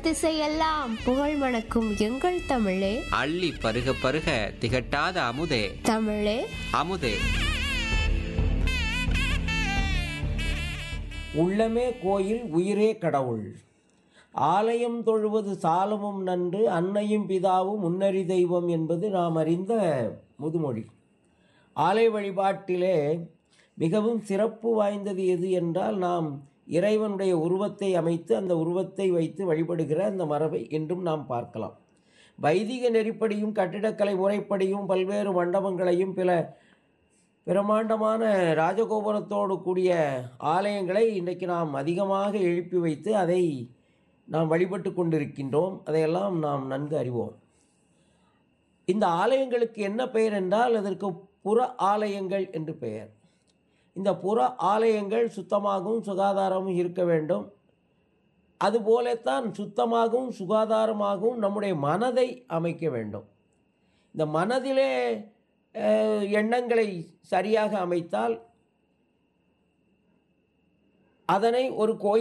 திசையெல்லாம் புகழ் மணக்கும் எங்கள் தமிழே அள்ளி பருக பருக திகட்டாத அமுதே தமிழே அமுதே உள்ளமே கோயில் உயிரே கடவுள் ஆலயம் தொழுவது சாலமும் நன்று அன்னையும் பிதாவும் முன்னறி தெய்வம் என்பது நாம் அறிந்த முதுமொழி ஆலய வழிபாட்டிலே மிகவும் சிறப்பு வாய்ந்தது எது என்றால் நாம் இறைவனுடைய உருவத்தை அமைத்து அந்த உருவத்தை வைத்து வழிபடுகிற அந்த மரபை இன்றும் நாம் பார்க்கலாம் வைதிக நெறிப்படியும் கட்டிடக்கலை முறைப்படியும் பல்வேறு மண்டபங்களையும் பிற பிரமாண்டமான ராஜகோபுரத்தோடு கூடிய ஆலயங்களை இன்றைக்கு நாம் அதிகமாக எழுப்பி வைத்து அதை நாம் வழிபட்டு கொண்டிருக்கின்றோம் அதையெல்லாம் நாம் நன்கு அறிவோம் இந்த ஆலயங்களுக்கு என்ன பெயர் என்றால் அதற்கு புற ஆலயங்கள் என்று பெயர் இந்த புற ஆலயங்கள் சுத்தமாகவும் சுகாதாரமும் இருக்க வேண்டும் அதுபோலத்தான் சுத்தமாகவும் சுகாதாரமாகவும் நம்முடைய மனதை அமைக்க வேண்டும் இந்த மனதிலே அஹ், எண்ணங்களை சரியாக அமைத்தால் அதனை ஒரு கோயில்